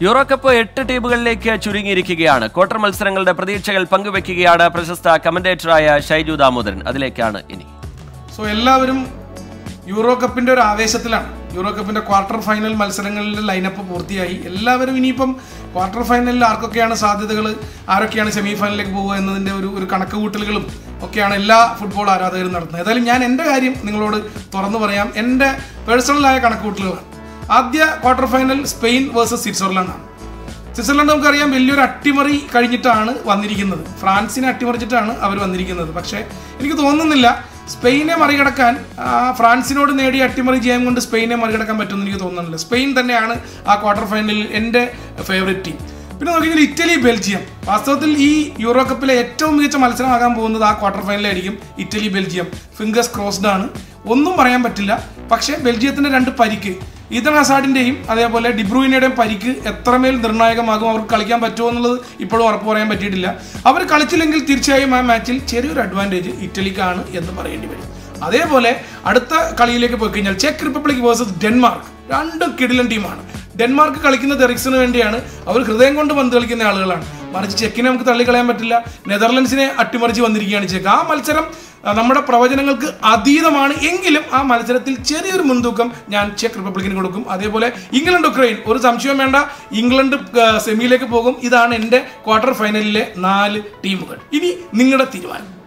euro cup എട്ട് ടീമുകളിലേക്ക് ചുരുങ്ങിയിരിക്കുകയാണ് quarter മത്സരങ്ങളുടെ പ്രതീക്ഷകൾ പങ്കുവെക്കുകയാണ് പ്രശസ്ത കമന്റേറ്ററായ ഷൈജു ദാമോദരൻ അതിലേക്കാണ് ഇനി സോ എല്ലാവരും യൂറോ കപ്പിന്റെ ഒരു ആവേശത്തിലാണ് യൂറോ കപ്പിന്റെ ക്വാർട്ടർ ഫൈനൽ മത്സരങ്ങളിലെ ലൈനപ്പ് പൂർത്തിയായി എല്ലാവരും ഇനിയിപ്പം ക്വാർട്ടർ ഫൈനലിൽ ആർക്കൊക്കെയാണ് സാധ്യതകൾ ആരൊക്കെയാണ് സെമി ഫൈനലിലേക്ക് പോകുക എന്നതിന്റെ ഒരു ഒരു കണക്ക് കൂട്ടലുകളും ഒക്കെയാണ് എല്ലാ ഫുട്ബോൾ ആരാധകരും നടത്തുന്നത് ഏതായാലും ഞാൻ എൻ്റെ കാര്യം നിങ്ങളോട് തുറന്നു പറയാം എൻ്റെ പേഴ്സണലായ കണക്ക് കൂട്ടലുകളാണ് ആദ്യ ക്വാർട്ടർ ഫൈനൽ സ്പെയിൻ വേഴ്സസ് സ്വിറ്റ്സർലൻഡാണ് സ്വിറ്റ്സർലൻഡ് നമുക്കറിയാം വലിയൊരു അട്ടിമറി കഴിഞ്ഞിട്ടാണ് വന്നിരിക്കുന്നത് ഫ്രാൻസിനെ അട്ടിമറിച്ചിട്ടാണ് അവർ വന്നിരിക്കുന്നത് പക്ഷേ എനിക്ക് തോന്നുന്നില്ല സ്പെയിനെ മറികടക്കാൻ ആ, ഫ്രാൻസിനോട് നേടിയ അട്ടിമറി ജയം കൊണ്ട് സ്പെയിനെ മറികടക്കാൻ പറ്റുമെന്ന് എനിക്ക് തോന്നുന്നില്ല സ്പെയിൻ തന്നെയാണ് ആ ക്വാർട്ടർ ഫൈനലിൽ എൻ്റെ ഫേവറേറ്റ് ടീം പിന്നെ നോക്കിയാൽ ഇറ്റലി ബെൽജിയം വാസ്തവത്തിൽ ഈ യൂറോ കപ്പിലെ ഏറ്റവും മികച്ച മത്സരമാകാൻ പോകുന്നത് ആ ക്വാർട്ടർ ഫൈനലായിരിക്കും ഇറ്റലി ബെൽജിയം ഫിംഗേഴ്സ് ക്രോസ്ഡ് ആണ് ഒന്നും പറയാൻ പറ്റില്ല പക്ഷേ ബെൽജിയത്തിന്റെ രണ്ട് പരിക്ക് ഈതൻ ഹസാഡിന്റെയും അതേപോലെ ഡിബ്രൂയിനയുടെയും പരിക്ക് എത്രമേൽ നിർണായകമാകും അവർക്ക് കളിക്കാൻ പറ്റുമോ എന്നുള്ളത് ഇപ്പോഴും ഉറപ്പ് പറയാൻ പറ്റിയിട്ടില്ല അവർ കളിച്ചില്ലെങ്കിൽ തീർച്ചയായും ആ മാച്ചിൽ ചെറിയൊരു അഡ്വാൻറ്റേജ് ഇറ്റലിക്കാണ് എന്ന് പറയേണ്ടി വരും അതേപോലെ അടുത്ത കളിയിലേക്ക് പോയി കഴിഞ്ഞാൽ ചെക്ക് റിപ്പബ്ലിക് വേഴ്സസ് ഡെൻമാർക്ക് രണ്ട് കിടിലൻ ടീമാണ് ഡെൻമാർക്ക് കളിക്കുന്നത് എറിക്സിന് വേണ്ടിയാണ് അവർ ഹൃദയം കൊണ്ട് പന്ത് കളിക്കുന്ന ആളുകളാണ് മറിച്ച് ചെക്കിനെ നമുക്ക് തള്ളിക്കളയാൻ പറ്റില്ല നെതർലൻഡ്സിനെ അട്ടിമറിച്ച് വന്നിരിക്കുകയാണ് ചെക്ക് ആ മത്സരം ആ, നമ്മുടെ പ്രവചനങ്ങൾക്ക് അതീതമാണ് എങ്കിലും ആ മത്സരത്തിൽ ചെറിയൊരു മുൻതൂക്കം ഞാൻ ചെക്ക് റിപ്പബ്ലിക്കിന് കൊടുക്കും അതേപോലെ ഇംഗ്ലണ്ട് ഉക്രൈൻ ഒരു സംശയവും വേണ്ട ഇംഗ്ലണ്ട് ആ, സെമിയിലേക്ക് പോകും ഇതാണ് എൻ്റെ ക്വാർട്ടർ ഫൈനലിലെ നാല് ടീമുകൾ ഇനി നിങ്ങളുടെ തീരുമാനം